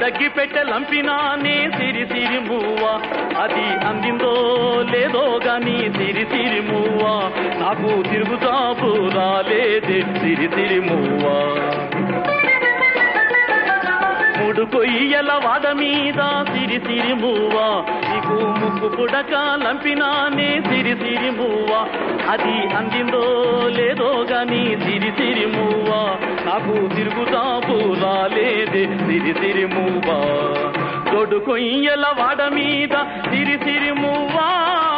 తోడగ్గి పెట్టె లంపినానే సిరి సిరి మువ్వా అది అందిందో లేదో గాని సిరి సిరి మువ్వా నాకు తిరుగుతాపు రాలేదే సిరి సిరి మువ్వా మూడు కొయ్యల వాడ మీద సిరి సిరి మువ్వా నీకు ముక్కు పుడక లంపినానే సిరి సిరి మువ్వా అది అందిందో లేదో గాని సిరి సిరి మువ్వా నాకు తిరుగుతాపు రాలేదే సిరి సిరి మువ్వా తోడు కొయ్యల వాడ మీద సిరి సిరి మువ్వా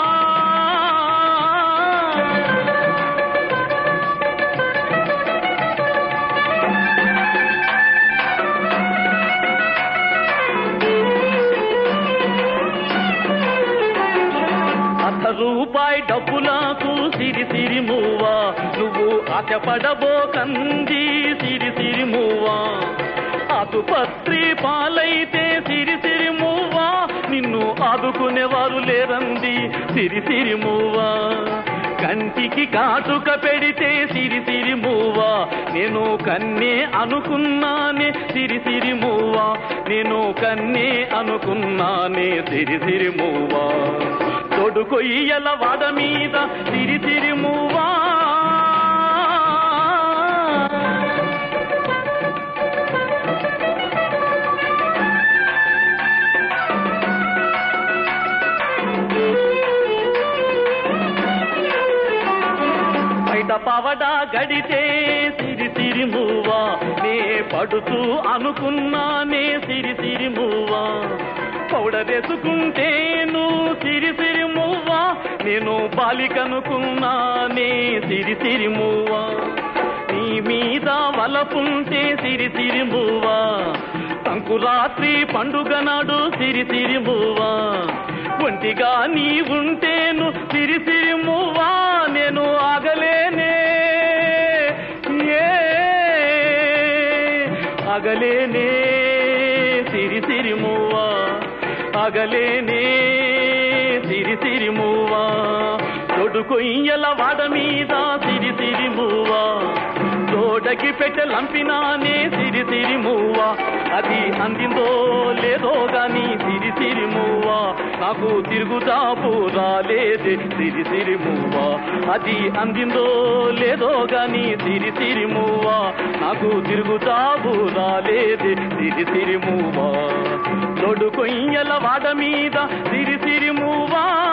అర్ధ రూపాయి డబ్బులకు సిరి సిరి మువ్వా నువ్వు ఆశపడబోకంది సిరి సిరి మువ్వా ఆసుపత్రి పాలైతే సిరి సిరి మువ్వా నిన్ను ఆదుకునేవారు లేరంది సిరి సిరి మువ్వా కంటికి కాటుక పెడితే సిరి సిరి మువ్వా నేను కన్నే అనుకున్నానే సిరి సిరి మువ్వా నేను కన్నే అనుకున్నానే సిరి సిరి మువ్వా తొడు కొయ్యల వాడ మీద సిరి సిరి మువ్వా బయట పవడ గడితే సిరి సిరి మువ్వా నే పడుతూ అనుకున్నానే సిరి సిరి మువ్వా పౌడరేసుకుంటేను సిరి సిరి మువ్వా నేను బాలికనుకున్నానే సిరి సిరి మువ్వా నీ మీద వలపుంటే సిరి సిరి మువ్వా సంకురాత్రి పండుగ నాడు సిరి సిరి మువ్వా ఒంటిగా నీ ఉంటేను సిరి సిరి మువ్వా నేను ఆగలేనే ఏ ఆగలేనే సిరి సిరి మువ్వా ఆగలేనే సిరి సిరి మువ్వా తొడు కొయ్యల వాడ మీద సిరి సిరి మువ్వా తోడకి పెట్టె లంపినానే సిరి సిరి మువ్వా అది అందిందో లేదో గాని సిరి సిరి మువ్వా నాకు తిరుగుతాపు రాలేదే సిరి సిరి మువ్వా అది అందిందో లేదో గాని సిరి సిరి మువ్వా నాకు తిరుగుతాపు రాలేదే సిరి సిరి మువ్వా తొడు కొయ్యల వాడ మీద సిరి సిరి మువ్వా